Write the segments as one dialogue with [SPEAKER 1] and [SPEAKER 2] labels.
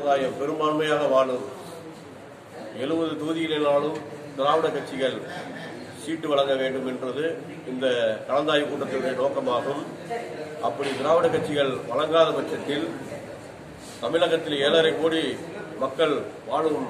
[SPEAKER 1] சமுதாயம் பெரும்பான்மையாக வாழும் எழுபது தொகுதிகளினாலும் திராவிட கட்சிகள் சீட்டு வழங்க வேண்டும் என்பது இந்த கலந்தாய்வு கூட்டத்தினுடைய நோக்கமாகும் அப்படி திராவிட கட்சிகள் வழங்காத பட்சத்தில் தமிழகத்தில் ஏழரை கோடி மக்கள் வாழும்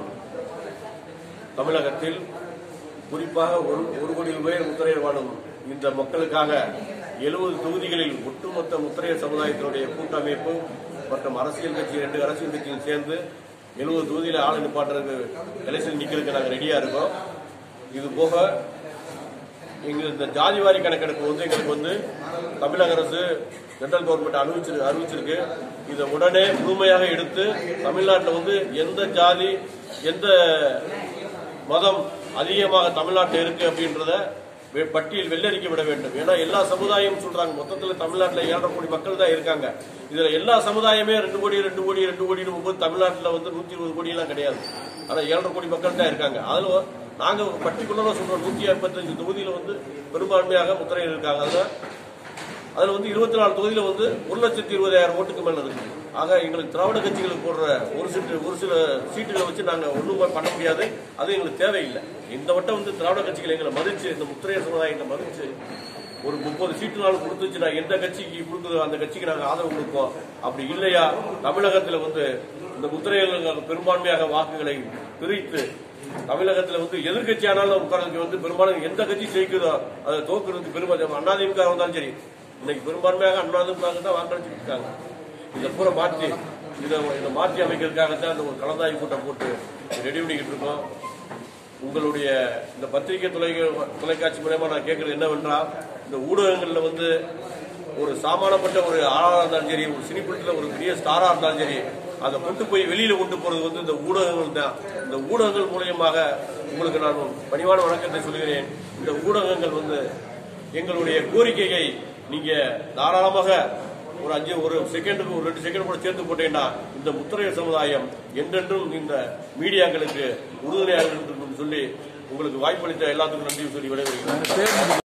[SPEAKER 1] தமிழகத்தில் குறிப்பாக ஒரு ஒரு கோடி பேர் முத்திரையர் வாழும் இந்த மக்களுக்காக எழுபது தொகுதிகளில் ஒட்டுமொத்த முத்திரையர் சமுதாயத்தினுடைய கூட்டமைப்பு மற்றும் அரசியல் கட்சி ரெண்டு அரசியல் கட்சியும் சேர்ந்து எழுபது தொகுதியில் ஆள் நிப்பாட்டுறதுக்கு எலெக்ஷன் நிக்கிறதுக்கு நாங்கள் ரெடியா இருக்கோம் இது போக எங்களுக்கு இந்த ஜாதிவாரி கணக்கெடுப்பு வந்து எங்களுக்கு வந்து தமிழக அரசு சென்ட்ரல் கவர்மெண்ட் அறிவிச்சிரு அறிவிச்சிருக்கு இதை உடனே முழுமையாக எடுத்து தமிழ்நாட்டில் வந்து எந்த ஜாதி எந்த மதம் அதிகமாக தமிழ்நாட்டில் இருக்கு அப்படின்றத வெ- பட்டியல் வெள்ளரிக்க விட வேண்டும் ஏன்னா எல்லா சமுதாயம் சொல்றாங்க மொத்தத்துல தமிழ்நாட்டில் ஏழரை கோடி மக்கள் தான் இருக்காங்க இதுல எல்லா சமுதாயமே ரெண்டு கோடி ரெண்டு கோடி ரெண்டு கோடின்னு போகும்போது தமிழ்நாட்டில் வந்து நூத்தி இருபது கோடி எல்லாம் கிடையாது ஆனா ஏழரை கோடி மக்கள் தான் இருக்காங்க அதுல நாங்க பர்டிகுலரா சொல்றோம் நூத்தி ஐம்பத்தஞ்சு தொகுதியில வந்து பெரும்பான்மையாக முத்திரையில் இருக்காங்க அதுல அதுல வந்து இருபத்தி நாலு தொகுதியில வந்து ஒரு லட்சத்தி இருபதாயிரம் ஓட்டுக்கு மேல இருக்கு ஆக எங்களுக்கு திராவிட கட்சிகளுக்கு போடுற ஒரு சீட்டு ஒரு சில சீட்டுகளை வச்சு நாங்க ஒண்ணும் பண்ண முடியாது அது எங்களுக்கு தேவையில்லை இந்த வட்டம் வந்து திராவிட கட்சிகள் எங்களை மதிச்சு இந்த முத்திரைய சமுதாயத்தை மதிச்சு ஒரு முப்பது சீட்டு நாள் கொடுத்துச்சுன்னா எந்த கட்சிக்கு கொடுக்குதோ அந்த கட்சிக்கு நாங்க ஆதரவு கொடுப்போம் அப்படி இல்லையா தமிழகத்துல வந்து இந்த முத்திரையர்கள் பெரும்பான்மையாக வாக்குகளை பிரித்து தமிழகத்துல வந்து எதிர்கட்சி ஆனாலும் உட்கார்றதுக்கு வந்து பெரும்பாலும் எந்த கட்சி ஜெயிக்குதோ அதை தோக்குறதுக்கு பெரும்பாலும் அண்ணாதிமுக இருந்தாலும் சரி இன்னைக்கு பெரும்பான்மையாக அண்ணாதிமுக தான் வாக்களிச்சுட்டு இருக்காங்க இதை பூரா மாற்றி இதை இதை மாற்றி அமைக்கிறதுக்காகத்தான் இந்த ஒரு கலந்தாய்வு கூட்டம் போட்டு ரெடி பண்ணிக்கிட்டு இருக்கோம் உங்களுடைய இந்த பத்திரிகை தொலை தொலைக்காட்சி மூலமா நான் கேட்கறது என்னவென்றால் இந்த ஊடகங்கள்ல வந்து ஒரு சாமானப்பட்ட ஒரு ஆளா இருந்தாலும் சரி ஒரு சினிப்பிடத்துல ஒரு பெரிய ஸ்டாரா இருந்தாலும் சரி அதை கொண்டு போய் வெளியில கொண்டு போறது வந்து இந்த ஊடகங்கள் தான் இந்த ஊடகங்கள் மூலியமாக உங்களுக்கு நான் பணிவான வணக்கத்தை சொல்கிறேன் இந்த ஊடகங்கள் வந்து எங்களுடைய கோரிக்கையை நீங்க தாராளமாக ஒரு அஞ்சு ஒரு செகண்டுக்கு ஒரு ரெண்டு செகண்ட் கூட சேர்த்து போட்டீங்கன்னா இந்த முத்திரையர் சமுதாயம் என்றென்றும் இந்த மீடியாக்களுக்கு உறுதுணையாக இருக்கும் சொல்லி உங்களுக்கு வாய்ப்பளித்த எல்லாத்துக்கும் நன்றி சொல்லி விடைபெறுகிறேன்